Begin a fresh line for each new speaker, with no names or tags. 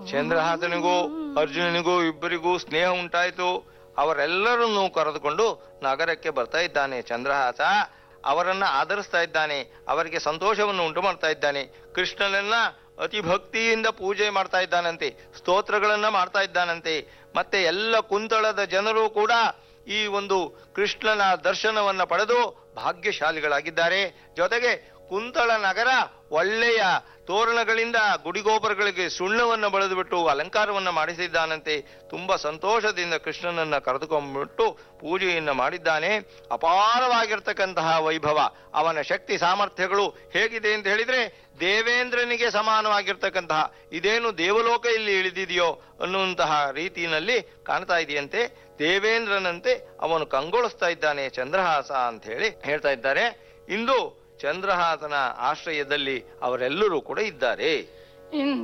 ಚಂದ್ರಹಾಸನಿಗೂ ಅರ್ಜುನನಿಗೂ ಇಬ್ಬರಿಗೂ ಸ್ನೇಹ ಉಂಟಾಯಿತು ಅವರೆಲ್ಲರನ್ನೂ ಕರೆದುಕೊಂಡು ನಗರಕ್ಕೆ ಬರ್ತಾ ಇದ್ದಾನೆ ಚಂದ್ರಹಾಸ ಅವರನ್ನ ಆಧರಿಸ್ತಾ ಇದ್ದಾನೆ ಅವರಿಗೆ ಸಂತೋಷವನ್ನು ಉಂಟು ಮಾಡ್ತಾ ಇದ್ದಾನೆ ಕೃಷ್ಣನನ್ನ ಅತಿ ಭಕ್ತಿಯಿಂದ ಪೂಜೆ ಮಾಡ್ತಾ ಇದ್ದಾನಂತೆ ಸ್ತೋತ್ರಗಳನ್ನ ಮಾಡ್ತಾ ಇದ್ದಾನಂತೆ ಮತ್ತೆ ಎಲ್ಲ ಕುಂತಳದ ಜನರು ಕೂಡ ಈ ಒಂದು ಕೃಷ್ಣನ ದರ್ಶನವನ್ನ ಪಡೆದು ಭಾಗ್ಯಶಾಲಿಗಳಾಗಿದ್ದಾರೆ ಜೊತೆಗೆ ಕುಂತಳ ನಗರ ಒಳ್ಳೆಯ ತೋರಣಗಳಿಂದ ಗುಡಿಗೋಪುರಗಳಿಗೆ ಸುಣ್ಣವನ್ನು ಬಳಿದುಬಿಟ್ಟು ಅಲಂಕಾರವನ್ನ ಮಾಡಿಸಿದ್ದಾನಂತೆ ತುಂಬಾ ಸಂತೋಷದಿಂದ ಕೃಷ್ಣನನ್ನ ಕರೆದುಕೊಂಡ್ಬಿಟ್ಟು ಪೂಜೆಯನ್ನ ಮಾಡಿದ್ದಾನೆ ಅಪಾರವಾಗಿರ್ತಕ್ಕಂತಹ ವೈಭವ ಅವನ ಶಕ್ತಿ ಸಾಮರ್ಥ್ಯಗಳು ಹೇಗಿದೆ ಅಂತ ಹೇಳಿದ್ರೆ ದೇವೇಂದ್ರನಿಗೆ ಸಮಾನವಾಗಿರ್ತಕ್ಕಂತಹ ಇದೇನು ದೇವಲೋಕ ಇಲ್ಲಿ ಇಳಿದಿದೆಯೋ ಅನ್ನುವಂತಹ ರೀತಿಯಲ್ಲಿ ಕಾಣ್ತಾ ಇದೆಯಂತೆ ದೇವೇಂದ್ರನಂತೆ ಅವನು ಕಂಗೊಳಿಸ್ತಾ ಇದ್ದಾನೆ ಚಂದ್ರಹಾಸ ಅಂತ ಹೇಳಿ ಹೇಳ್ತಾ ಇದ್ದಾರೆ ಇಂದು ಚಂದ್ರಹಾಸನ ಆಶ್ರಯದಲ್ಲಿ ಅವರೆಲ್ಲರೂ ಕೂಡ ಇದ್ದಾರೆ
ಇನ್